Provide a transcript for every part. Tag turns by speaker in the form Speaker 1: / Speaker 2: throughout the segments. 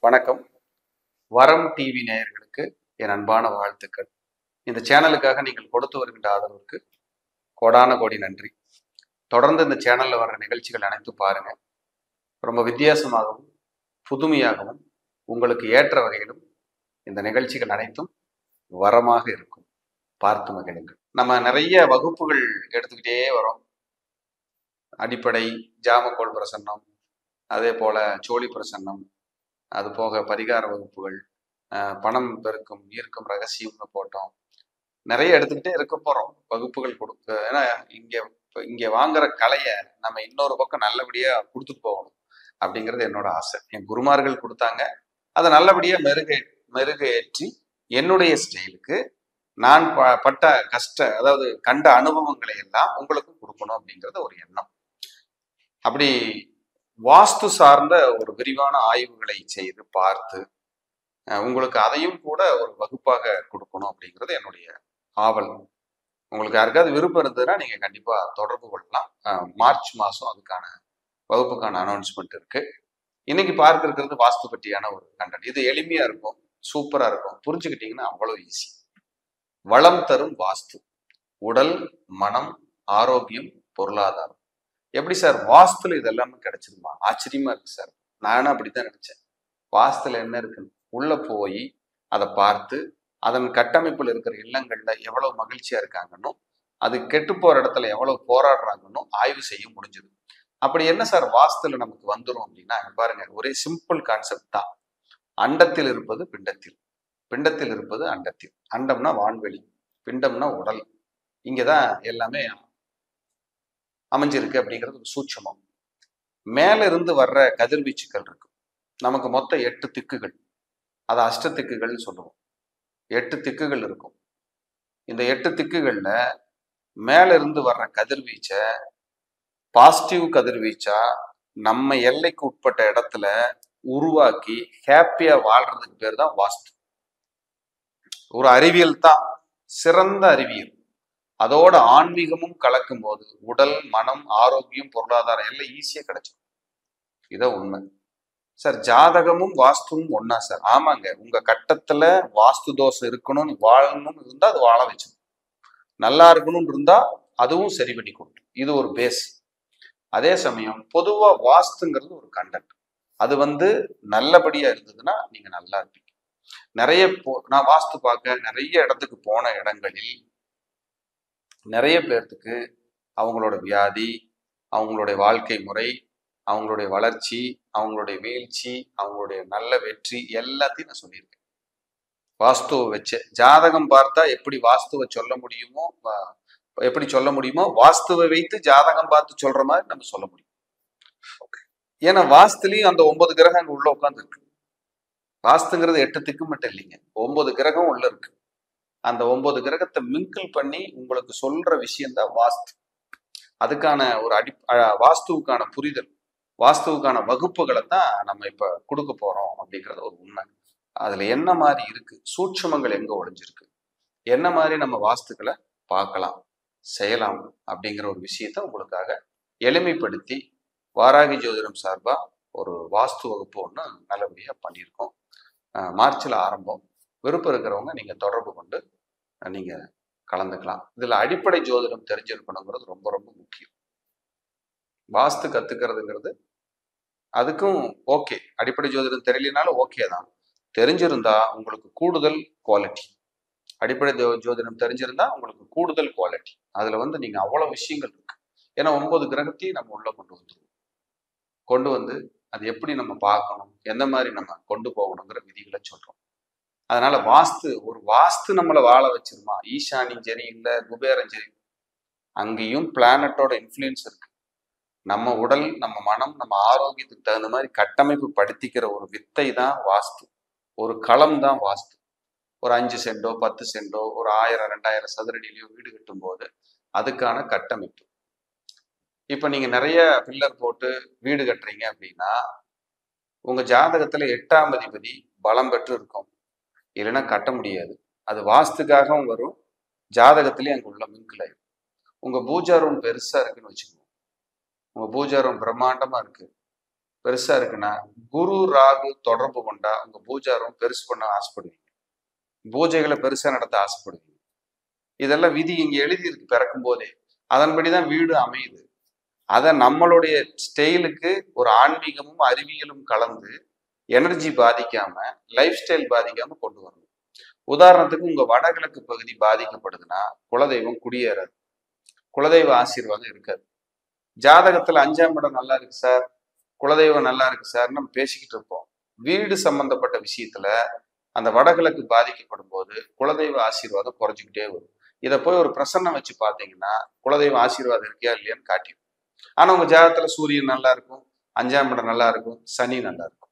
Speaker 1: வணக்கம் வரம் டிவி நேயர்களுக்கு என் அன்பான வாழ்த்துக்கள் இந்த சேனலுக்காக நீங்கள் கொடுத்து வருகின்ற ஆதரவுக்கு கோடான கோடி நன்றி தொடர்ந்து இந்த சேனல்ல வர்ற நிகழ்ச்சிகள் அனைத்தும் பாருங்க ரொம்ப வித்தியாசமாகவும் புதுமையாகவும் உங்களுக்கு ஏற்ற வகையிலும் இந்த நிகழ்ச்சிகள் அனைத்தும் வரமாக இருக்கும் பார்த்து மகிழுங்கள் நம்ம நிறைய வகுப்புகள் எடுத்துக்கிட்டே வரோம் அடிப்படை ஜாமக்கோள் பிரசன்னம் அதே போல சோழி பிரசன்னம் அது போக பரிகார வகுப்புகள் அஹ் பணம் பெருக்கும் ஈர்க்கும் ரகசியம்னு போட்டோம் நிறைய எடுத்துக்கிட்டே இருக்க போறோம் வகுப்புகள் கொடுக்க ஏன்னா இங்க இப்ப இங்க வாங்குற கலையை நம்ம இன்னொரு பக்கம் நல்லபடியா கொடுத்துட்டு போகணும் அப்படிங்கிறது என்னோட ஆசை என் குருமார்கள் கொடுத்தாங்க அதை நல்லபடியா மெருகே மெருகேற்றி என்னுடைய ஸ்டைலுக்கு நான் ப- பட்ட கஷ்ட அதாவது கண்ட அனுபவங்களை எல்லாம் உங்களுக்கு கொடுக்கணும் அப்படிங்கிறது ஒரு எண்ணம் அப்படி வாஸ்து சார்ந்த ஒரு விரிவான ஆய்வுகளை செய்து பார்த்து அஹ், உங்களுக்கு அதையும் கூட ஒரு வகுப்பாக கொடுக்கணும் அப்படிங்கிறது என்னுடைய ஆவல் உங்களுக்கு யாருக்காவது விருப்பம் இருந்ததுன்னா நீங்க கண்டிப்பா தொடர்பு கொள்ளலாம் அஹ், மார்ச் மாசம் அதுக்கான வகுப்புக்கான அனௌன்ஸ்மெண்ட் இருக்கு இன்னைக்கு பார்க்க இருக்கிறது வாஸ்து பற்றியான ஒரு கண்டென்ட் இது எளிமையா இருக்கும் சூப்பரா இருக்கும் புரிஞ்சுக்கிட்டீங்கன்னா அவ்வளவு ஈஸி வளம் தரும் வாஸ்து உடல் மனம் ஆரோக்கியம் பொருளாதாரம் எப்படி சார் வாஸ்துல இது எல்லாமே கிடைச்சிருமா ஆச்சரியமா இருக்கு சார் நானும் அப்படித்தான் நினைச்சேன் வாஸ்துல என்ன இருக்குன்னு உள்ள போய் அதை பார்த்து அதன் கட்டமைப்புல இருக்கிற இல்லங்கள்ல எவ்வளவு மகிழ்ச்சியா இருக்காங்கன்னும் அது கெட்டு போற இடத்துல எவ்வளவு போராடுறாங்கன்னும் ஆய்வு செய்ய முடிஞ்சது அப்படி என்ன சார் வாஸ்துல நமக்கு வந்துரும் அப்படின்னா இங்க பாருங்க ஒரே சிம்பிள் கான்செப்ட் தான் அண்டத்தில் இருப்பது பிண்டத்தில் பிண்டத்தில் இருப்பது அண்டத்தில் அண்டம்னா வான்வெளி பிண்டம்னா உடல் இங்கதான் எல்லாமே அமைஞ்சிருக்கு அப்படிங்கிறது ஒரு சூட்சமம் மேல இருந்து வர்ற கதிர்வீச்சுக்கள் இருக்கு நமக்கு மொத்தம் எட்டு திக்குகள் அது அஷ்ட திக்குகள்னு சொல்லுவோம் எட்டு திக்குகள் இருக்கும் இந்த எட்டு திக்குகள்ல மேல இருந்து வர்ற கதிர்வீச்சை பாசிட்டிவ் கதிர்வீச்சா நம்ம எல்லைக்கு உட்பட்ட இடத்துல உருவாக்கி ஹாப்பியா வாழ்றதுக்கு பேர் தான் வாஸ்து ஒரு அறிவியல் தான் சிறந்த அறிவியல் அதோட ஆன்மீகமும் கலக்கும் போது உடல் மனம் ஆரோக்கியம் பொருளாதாரம் எல்லாம் ஈஸியா கிடைச்சிடும் இதான் உண்மை சார் ஜாதகமும் வாஸ்துவும் ஒண்ணா சார் ஆமாங்க உங்க கட்டத்துல வாஸ்து தோஷம் இருக்கணும்னு வாழணும்னு இருந்தா அது வாழ வச்சிடும் நல்லா இருக்கணும்னு இருந்தா அதுவும் சரி பண்ணி கொடுக்கும் இது ஒரு பேஸ் அதே சமயம் பொதுவா வாஸ்துங்கிறது ஒரு கண்டென்ட் அது வந்து நல்லபடியா இருந்ததுன்னா நீங்க நல்லா இருப்பீங்க நிறைய போ நான் வாஸ்து பார்க்க நிறைய இடத்துக்கு போன இடங்களில் நிறைய பேர்த்துக்கு அவங்களோட வியாதி அவங்களுடைய வாழ்க்கை முறை அவங்களுடைய வளர்ச்சி அவங்களுடைய வீழ்ச்சி அவங்களுடைய நல்ல வெற்றி எல்லாத்தையும் நான் சொல்லியிருக்கேன் வாஸ்துவை வச்சு ஜாதகம் பார்த்தா எப்படி வாஸ்துவை சொல்ல முடியுமோ வா- எப்படி சொல்ல முடியுமோ வாஸ்துவை வைத்து ஜாதகம் பார்த்து சொல்ற மாதிரி நம்ம சொல்ல முடியும் ஏன்னா வாஸ்துலயும் அந்த ஒன்பது கிரகம் அங்க உள்ள உட்கார்ந்து இருக்கு வாஸ்துங்கிறது எட்டு திக்கு மட்டும் இல்லைங்க ஒன்பது கிரகம் உள்ள இருக்கு அந்த ஒன்பது கிரகத்தை மிங்கிள் பண்ணி உங்களுக்கு சொல்ற விஷயம்தான் வாஸ்து அதுக்கான ஒரு அடி அஹ் வாஸ்துவுக்கான புரிதல் வாஸ்துவுக்கான வகுப்புகளை தான் நம்ம இப்ப கொடுக்க போறோம் அப்படிங்கிறது ஒரு உண்மை அதுல என்ன மாதிரி இருக்கு சூட்சுமங்கள் எங்க ஒளிஞ்சிருக்கு என்ன மாதிரி நம்ம வாஸ்துக்களை பார்க்கலாம் செய்யலாம் அப்படிங்கிற ஒரு விஷயத்த உங்களுக்காக எளிமைப்படுத்தி வாராகி ஜோதிடம் சார்பா ஒரு வாஸ்து வகுப்பு ஒன்று நல்லபடியா பண்ணியிருக்கோம் அஹ் மார்ச்ல ஆரம்பம் விருப்பம் இருக்கிறவங்க நீங்க தொடர்பு கொண்டு அஹ் நீங்க கலந்துக்கலாம் இதுல அடிப்படை ஜோதிடம் தெரிஞ்சிருக்கணுங்கிறது ரொம்ப ரொம்ப முக்கியம் வாஸ்து கத்துக்கிறதுங்கிறது அதுக்கும் ஓகே அடிப்படை ஜோதிடம் தெரியலனாலும் ஓகே தான் தெரிஞ்சிருந்தா உங்களுக்கு கூடுதல் குவாலிட்டி அடிப்படை ஜோ- ஜோதிடம் தெரிஞ்சிருந்தா உங்களுக்கு கூடுதல் குவாலிட்டி அதுல வந்து நீங்க அவ்வளவு விஷயங்கள் இருக்கு ஏன்னா ஒன்பது கிரகத்தையும் நம்ம உள்ள கொண்டு வந்துருவோம் கொண்டு வந்து அது எப்படி நம்ம பார்க்கணும் எந்த மாதிரி நம்ம கொண்டு போகணுங்கிற விதிகளை சொல்றோம் அதனால வாஸ்து ஒரு வாஸ்து நம்மளை வாழ வச்சிருமா ஈசானியும் சரி இல்ல குபேரம் சரி அங்கேயும் பிளானட்டோட இன்ஃப்ளூயன்ஸ் இருக்கு நம்ம உடல் நம்ம மனம் நம்ம ஆரோக்கியத்துக்கு தகுந்த மாதிரி கட்டமைப்பு படுத்திக்கிற ஒரு வித்தை தான் வாஸ்து ஒரு களம் தான் வாஸ்து ஒரு அஞ்சு சென்டோ பத்து சென்டோ ஒரு ஆயிரம் ரெண்டாயிரம் சதுரடியிலையோ வீடு கட்டும் போது அதுக்கான கட்டமைப்பு இப்ப நீங்க நிறைய பில்லர் போட்டு வீடு கட்டுறீங்க அப்படின்னா உங்க ஜாதகத்துல எட்டாம் அதிபதி பலம் பெற்று இருக்கும் இல்லைன்னா கட்ட முடியாது அது வாஸ்துக்காகவும் வரும் ஜாதகத்திலேயே அங்க உள்ள மிங்கில் ஆயிடும் உங்க பூஜா ரூம் பெருசா இருக்குன்னு வச்சுக்கோங்க உங்க பூஜா ரூம் பிரம்மாண்டமா இருக்கு பெருசா இருக்குன்னா குரு ராகு தொடர்பு கொண்டா உங்க பூஜாரம் பெருசு பண்ண ஆசைப்படுவீங்க பூஜைகளை பெருசா நடத்த ஆசைப்படுவீங்க இதெல்லாம் விதி இங்க எழுதி இருக்கு பிறக்கும் போதே அதன்படிதான் வீடு அமையுது அதை நம்மளுடைய ஸ்டைலுக்கு ஒரு ஆன்மீகமும் அறிவியலும் கலந்து எனர்ஜி பாதிக்காம லைஃப் ஸ்டைல் பாதிக்காம கொண்டு வரணும் உதாரணத்துக்கு உங்க வடகிழக்கு பகுதி பாதிக்கப்படுதுன்னா குலதெய்வம் குடியேறாது குலதெய்வ ஆசீர்வாதம் இருக்காது ஜாதகத்துல அஞ்சாம் இடம் நல்லா இருக்கு சார் குலதெய்வம் நல்லா இருக்கு சார் நம்ம பேசிக்கிட்டு இருப்போம் வீடு சம்பந்தப்பட்ட விஷயத்துல அந்த வடகிழக்கு பாதிக்கப்படும் போது குலதெய்வ ஆசீர்வாதம் குறைஞ்சிக்கிட்டே வரும் இதை போய் ஒரு பிரசன்னம் வச்சு பார்த்தீங்கன்னா குலதெய்வ ஆசீர்வாதம் இருக்கியா இல்லையான்னு காட்டிடும் ஆனா உங்க ஜாதகத்துல சூரியன் நல்லா இருக்கும் அஞ்சாம் இடம் நல்லா இருக்கும் சனி நல்லா இருக்கும்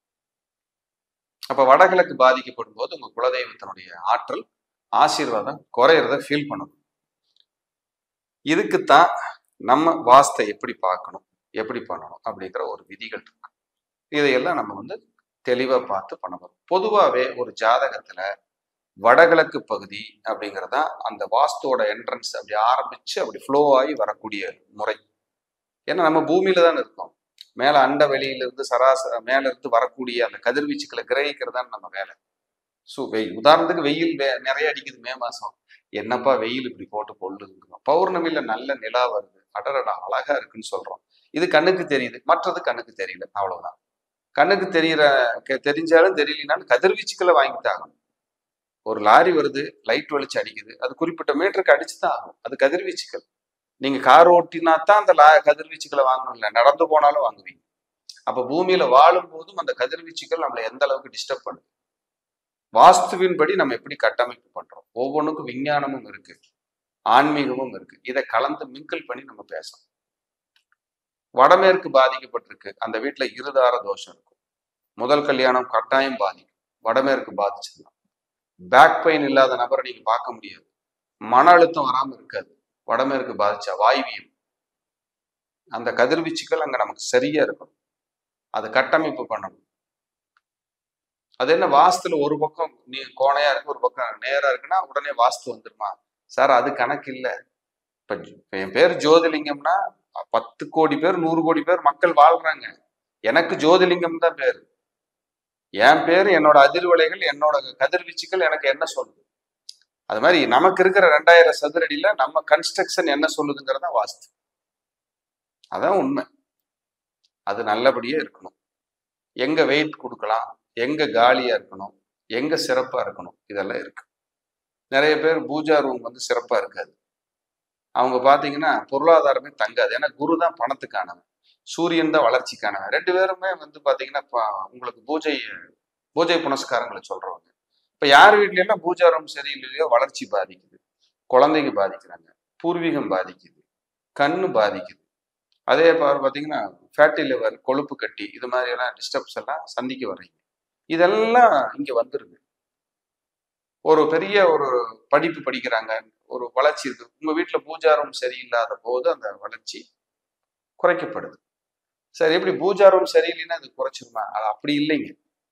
Speaker 1: அப்ப வடகிழக்கு பாதிக்கப்படும் போது உங்க குலதெய்வத்தினுடைய ஆற்றல் ஆசீர்வாதம் குறையிறத ஃபீல் பண்ணணும் இதுக்குத்தான் நம்ம வாஸ்தை எப்படி பார்க்கணும் எப்படி பண்ணணும் அப்படிங்கிற ஒரு விதிகள் இருக்கு இதையெல்லாம் நம்ம வந்து தெளிவா பார்த்து பண்ண போறோம் பொதுவாகவே ஒரு ஜாதகத்துல வடகிழக்கு பகுதி அப்படிங்கிறதா அந்த வாஸ்துவோட என்ட்ரன்ஸ் அப்படி ஆரம்பிச்சு அப்படி ஃப்ளோ ஆகி வரக்கூடிய முறை ஏன்னா நம்ம பூமியில தான் இருக்கோம் மேல அண்ட வெளியிலிருந்து சராச மேல இருந்து வரக்கூடிய அந்த கதிர்வீச்சுக்களை கிரகிக்கிறது தான் நம்ம வேலை ஸோ வெயில் உதாரணத்துக்கு வெயில் வே- நிறைய அடிக்குது மே மாசம் என்னப்பா வெயில் இப்படி போட்டு கொள்ளுதுங்கிறோம் பௌர்ணமியில நல்ல நிலா வருது அடடடா அழகா இருக்குன்னு சொல்றோம் இது கண்ணுக்கு தெரியுது மற்றது கண்ணுக்கு தெரியல அவ்வளவுதான் கண்ணுக்கு தெரியற கெ- தெரிஞ்சாலும் தெரியலனாலும் கதிர்வீச்சுக்களை வாங்கிட்டு ஆகணும் ஒரு லாரி வருது லைட் வெளிச்சு அடிக்குது அது குறிப்பிட்ட மீட்டருக்கு அடிச்சு தான் ஆகும் அது கதிர்வீச்சுக்கள் நீங்க கார் ஓட்டினா தான் அந்த லா கதிர்வீச்சுக்களை வாங்கணும் இல்லை நடந்து போனாலும் வாங்குவீங்க அப்ப பூமியில வாழும் போதும் அந்த கதிர்வீச்சுக்கள் நம்மளை எந்த அளவுக்கு டிஸ்டர்ப் பண்ணுது வாஸ்துவின்படி நம்ம எப்படி கட்டமைப்பு பண்றோம் ஒவ்வொன்றுக்கும் விஞ்ஞானமும் இருக்கு ஆன்மீகமும் இருக்கு இதை கலந்து மிங்கிள் பண்ணி நம்ம பேசணும் வடமேற்கு பாதிக்கப்பட்டிருக்கு அந்த வீட்டுல இருதார தோஷம் இருக்கும் முதல் கல்யாணம் கட்டாயம் பாதிக்கும் வடமேற்கு பாதிச்சிடலாம் பேக் பெயின் இல்லாத நபரை நீங்க பார்க்க முடியாது மன அழுத்தம் வராம இருக்காது வடமேற்கு பாதிச்சா வாய்வியம் அந்த கதிர்வீச்சுக்கள் அங்க நமக்கு சரியா இருக்கணும் அது கட்டமைப்பு பண்ணணும் அது என்ன வாஸ்துல ஒரு பக்கம் நீ கோணையா இருக்கு ஒரு பக்கம் நேரா இருக்குன்னா உடனே வாஸ்து வந்துருமா சார் அது கணக்கு இல்ல இப்ப ஜ- இப்ப என் பேர் ஜோதிலிங்கம்னா பத்து கோடி பேர் நூறு கோடி பேர் மக்கள் வாழ்றாங்க எனக்கு ஜோதிலிங்கம் தான் பேரு என் பேர் என்னோட அதிர்வலைகள் என்னோட கதிர்வீச்சுக்கள் எனக்கு என்ன சொல்லுது அது மாதிரி நமக்கு இருக்கிற ரெண்டாயிரம் சதுரடியில நம்ம கன்ஸ்ட்ரக்ஷன் என்ன சொல்லுதுங்கிறதா வாஸ்து அதான் உண்மை அது நல்லபடியா இருக்கணும் எங்க வெயிட் கொடுக்கலாம் எங்க காலியா இருக்கணும் எங்க சிறப்பா இருக்கணும் இதெல்லாம் இருக்கு நிறைய பேர் பூஜா ரூம் வந்து சிறப்பா இருக்காது அவங்க பாத்தீங்கன்னா பொருளாதாரமே தங்காது ஏன்னா குரு தான் பணத்துக்கானவன் சூரியன் தான் வளர்ச்சிக்கானவன் ரெண்டு பேருமே வந்து பாத்தீங்கன்னா ப- உங்களுக்கு பூஜை பூஜை புனஸ்காரங்களை சொல்றவங்க இப்ப யார் வீட்ல எல்லாம் பூஜா ரூம் சரியில்லையோ வளர்ச்சி பாதிக்குது குழந்தைங்க பாதிக்கிறாங்க பூர்வீகம் பாதிக்குது கண்ணு பாதிக்குது அதே பாரு பாத்தீங்கன்னா ஃபேட்டி லிவர் கொழுப்பு கட்டி இது மாதிரி எல்லாம் டிஸ்டர்ப்ஸ் எல்லாம் சந்திக்க வர்றீங்க இதெல்லாம் இங்க வந்துருது ஒரு பெரிய ஒரு படிப்பு படிக்கிறாங்க ஒரு வளர்ச்சி இருக்கு உங்க வீட்டுல பூஜாரம் சரியில்லாத போது அந்த வளர்ச்சி குறைக்கப்படுது சரி எப்படி பூஜாரம் சரியில்லைன்னா அது குறைச்சிருமா அது அப்படி இல்லைங்க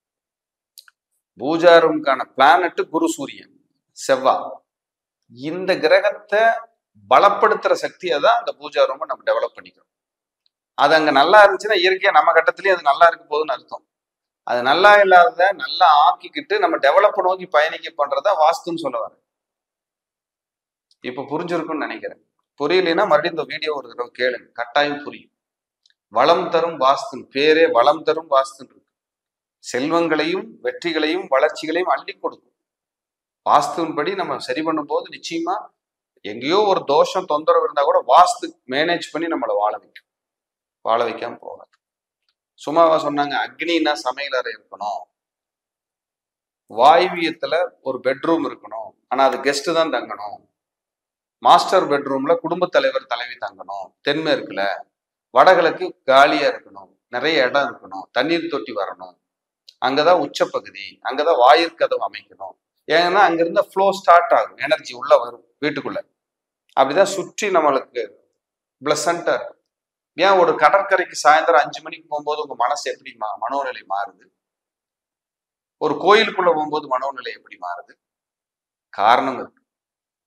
Speaker 1: பூஜாரம்கான பிளானட் குரு சூரியன் செவ்வாய் இந்த கிரகத்தை பலப்படுத்துற சக்தியை தான் அந்த பூஜா ரூமை நம்ம டெவலப் பண்ணிக்கிறோம் அது அங்க நல்லா இருந்துச்சுன்னா இயற்கையா நம்ம கட்டத்திலயும் அது நல்லா இருக்க போகுதுன்னு அர்த்தம் அது நல்லா இல்லாதத நல்லா ஆக்கிக்கிட்டு நம்ம டெவலப் நோக்கி பயணிக்க பண்றதா வாஸ்துன்னு சொல்ல வரேன் இப்ப புரிஞ்சிருக்கும்னு நினைக்கிறேன் புரியலைன்னா மறுபடியும் இந்த வீடியோ ஒரு தடவை கேளுங்க கட்டாயம் புரியும் வளம் தரும் வாஸ்துன்னு பேரே வளம் தரும் வாஸ்துன்னு இருக்கு செல்வங்களையும் வெற்றிகளையும் வளர்ச்சிகளையும் அள்ளி கொடுக்கும் வாஸ்துவின்படி நம்ம சரி பண்ணும்போது நிச்சயமா எங்கேயோ ஒரு தோஷம் தொந்தரவு இருந்தா கூட வாஸ்து மேனேஜ் பண்ணி நம்மளை வாழ வைக்கும் வாழ வைக்காம போகாது சும்மாவா சொன்னாங்க அக்னின்னா சமையல் அறை இருக்கணும் வாயுவியத்துல ஒரு பெட்ரூம் இருக்கணும் ஆனா அது கெஸ்ட் தான் தங்கணும் மாஸ்டர் பெட்ரூம்ல குடும்பத் தலைவர் தலைவி தங்கணும் தென்மேற்குல வடகிழக்கு காலியா இருக்கணும் நிறைய இடம் இருக்கணும் தண்ணீர் தொட்டி வரணும் அங்கதான் உச்சப்பகுதி அங்கதான் வாயிற்கதவு அமைக்கணும் ஏன்னா அங்கிருந்த ஃப்ளோ ஸ்டார்ட் ஆகும் எனர்ஜி உள்ள வரும் வீட்டுக்குள்ள அப்படிதான் சுற்றி நம்மளுக்கு பிளசண்டா இருக்கும் ஏன் ஒரு கடற்கரைக்கு சாயந்தரம் அஞ்சு மணிக்கு போகும்போது உங்க மனசு எப்படி மா மனோநிலை மாறுது ஒரு கோயிலுக்குள்ள போகும்போது மனோநிலை எப்படி மாறுது காரணம் இருக்கு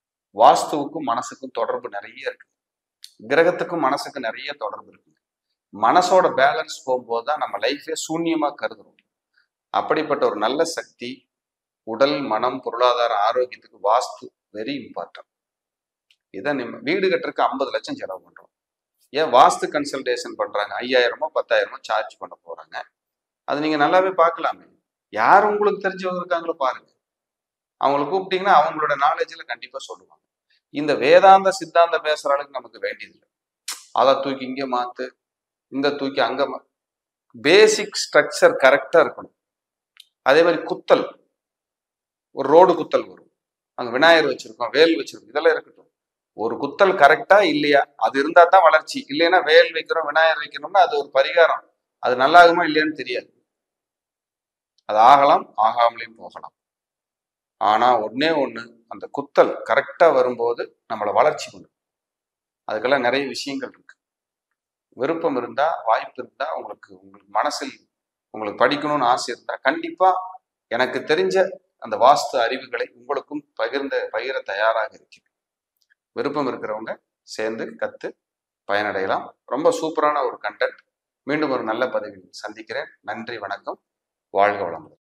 Speaker 1: வாஸ்துவுக்கும் மனசுக்கும் தொடர்பு நிறைய இருக்கு கிரகத்துக்கும் மனசுக்கும் நிறைய தொடர்பு இருக்கு மனசோட பேலன்ஸ் போகும்போது தான் நம்ம லைஃபே சூன்யமா கருதுறோம் அப்படிப்பட்ட ஒரு நல்ல சக்தி உடல் மனம் பொருளாதார ஆரோக்கியத்துக்கு வாஸ்து வெரி இம்பார்ட்டன்ட் இதை நம்ம வீடு கட்டுறதுக்கு ஐம்பது லட்சம் செலவு பண்றோம் ஏன் வாஸ்து கன்சல்டேஷன் பண்றாங்க ஐயாயிரமோ பத்தாயிரமோ சார்ஜ் பண்ண போறாங்க அது நீங்க நல்லாவே பார்க்கலாமே யார் உங்களுக்கு தெரிஞ்சவங்க இருக்காங்களோ பாருங்க அவங்கள கூப்பிட்டீங்கன்னா அவங்களோட நாலேஜில் கண்டிப்பா சொல்லுவாங்க இந்த வேதாந்த சித்தாந்தம் பேசுற அளவுக்கு நமக்கு வேண்டியதில்லை அதை தூக்கி இங்கே மாத்து இந்த தூக்கி அங்க பேசிக் ஸ்ட்ரக்சர் கரெக்டா இருக்கணும் அதே மாதிரி குத்தல் ஒரு ரோடு குத்தல் வரும் அங்க விநாயகர் வச்சிருக்கோம் வேல் வச்சிருக்கோம் இதெல்லாம் இருக்கட்டும் ஒரு குத்தல் கரெக்டா இல்லையா அது இருந்தா தான் வளர்ச்சி இல்லைன்னா வேல் வைக்கிறோம் விநாயகர் வைக்கணும்னா அது ஒரு பரிகாரம் அது நல்லாகுமா இல்லையான்னு தெரியாது அது ஆகலாம் ஆகாமலையும் போகலாம் ஆனா ஒன்னே ஒண்ணு அந்த குத்தல் கரெக்டா வரும்போது நம்மளை வளர்ச்சி கொண்டு அதுக்கெல்லாம் நிறைய விஷயங்கள் இருக்கு விருப்பம் இருந்தா வாய்ப்பு இருந்தா உங்களுக்கு உங்களுக்கு மனசில் உங்களுக்கு படிக்கணும்னு ஆசை இருந்தா கண்டிப்பா எனக்கு தெரிஞ்ச அந்த வாஸ்து அறிவுகளை உங்களுக்கும் பகிர்ந்த பகிர தயாராக இருக்கிறேன் விருப்பம் இருக்கிறவங்க சேர்ந்து கத்து பயனடையலாம் ரொம்ப சூப்பரான ஒரு கண்டென்ட் மீண்டும் ஒரு நல்ல பதவியில் சந்திக்கிறேன் நன்றி வணக்கம் வாழ்க வளமுடன்